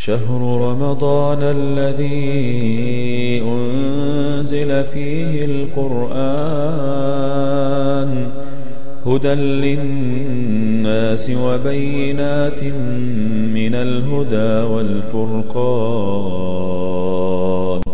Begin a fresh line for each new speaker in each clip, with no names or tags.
شهر رمضان الذي أنزل فيه القرآن هدى للناس وبينات من الهدى والفرقان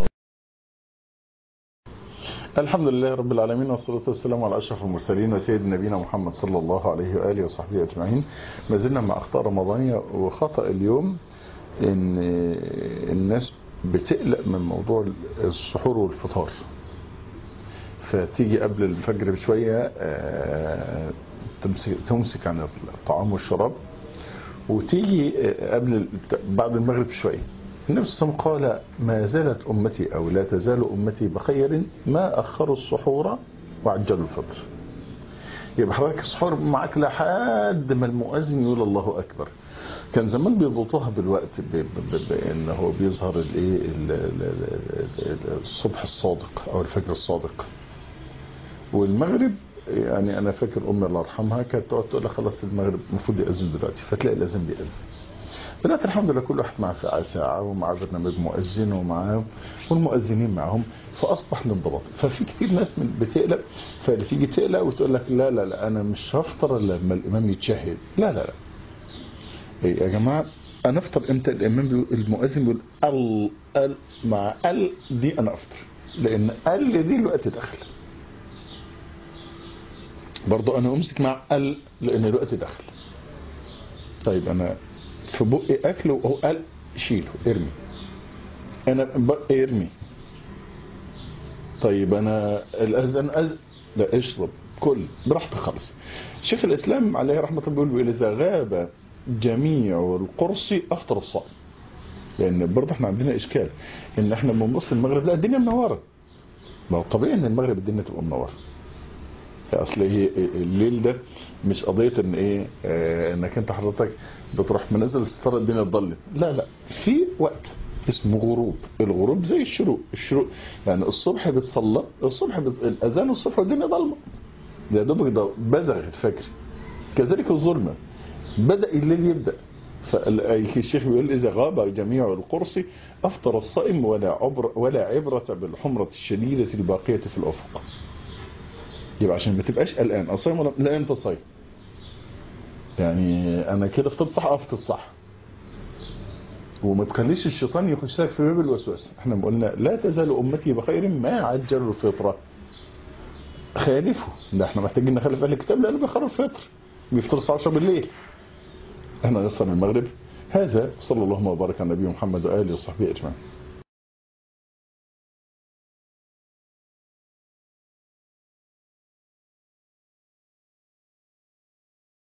الحمد لله رب العالمين والصلاة والسلام على أشرف المرسلين وسيد نبينا محمد صلى الله عليه وآله وصحبه أجمعين ما زلنا مع أخطاء رمضانية وخطأ اليوم إن الناس بتقلق من موضوع السحور والفطار فتيجي قبل الفجر بشوية آه، تمسك, تمسك عن الطعام والشراب وتيجي آه، قبل بعد المغرب بشوية النبي صلى الله عليه وسلم قال ما زالت أمتي أو لا تزال أمتي بخير ما أخروا السحور وعجلوا الفطر يبقى حضرتك السحور معاك لحد ما المؤذن يقول الله أكبر كان زمان بيربطوها بالوقت ب- ب- ب- بان هو بيظهر الايه ال- ال- ال- الصبح الصادق او الفجر الصادق والمغرب يعني انا فاكر امي الله يرحمها كانت تقعد تقول لها خلاص المغرب المفروض ياذن دلوقتي فتلاقي الاذان بيأذن دلوقتي الحمد لله كل واحد معاه ساعة ساعة ومعاه برنامج مؤذن ومعاه والمؤذنين معاهم فأصبح الانضباط ففي كتير ناس من بتقلق فتيجي تقلق وتقول لك لا لا لا أنا مش هفطر إلا لما الإمام يتشهد لا لا لا إيه يا جماعة أنا أفطر إمتى الإمام بيقول المؤذن بيقول ال ال مع ال دي أنا أفطر لأن ال دي الوقت دخل برضو أنا أمسك مع ال لأن الوقت دخل طيب أنا في بقي أكل وهو قال شيله ارمي أنا بقي ارمي طيب أنا الأذان أذن لا اشرب كل براحتك خالص شيخ الإسلام عليه رحمة الله بيقول إذا غاب جميع القرص أفطر الصائم لأن برضه احنا عندنا إشكال إن احنا بنبص المغرب لا الدنيا منورة ما هو طبيعي إن المغرب الدنيا تبقى منورة اصل هي الليل ده مش قضيه ان ايه آه انك انت حضرتك بتروح منزل الستاره الدنيا تضلم لا لا في وقت اسمه غروب الغروب زي الشروق الشروق يعني الصبح بتصلى الصبح بت... الاذان الصبح والدنيا ضلمه ده يا دوبك ده بزغ الفجر كذلك الظلمه بدا الليل يبدا فالشيخ بيقول اذا غاب جميع القرص افطر الصائم ولا عبر ولا عبره بالحمره الشديده الباقيه في الافق يبقى عشان ما تبقاش قلقان اصايم ولا لا انت صايم يعني انا كده فطرت صح افطر صح وما تخليش الشيطان يخش لك في باب الوسواس احنا قلنا لا تزال امتي بخير ما عجلوا الفطره خالفوا ده احنا محتاجين نخالف اهل الكتاب لانه بيخروا الفطر بيفطر الساعه 10 بالليل احنا نفطر المغرب هذا صلى الله وبارك على نبينا محمد واله وصحبه اجمعين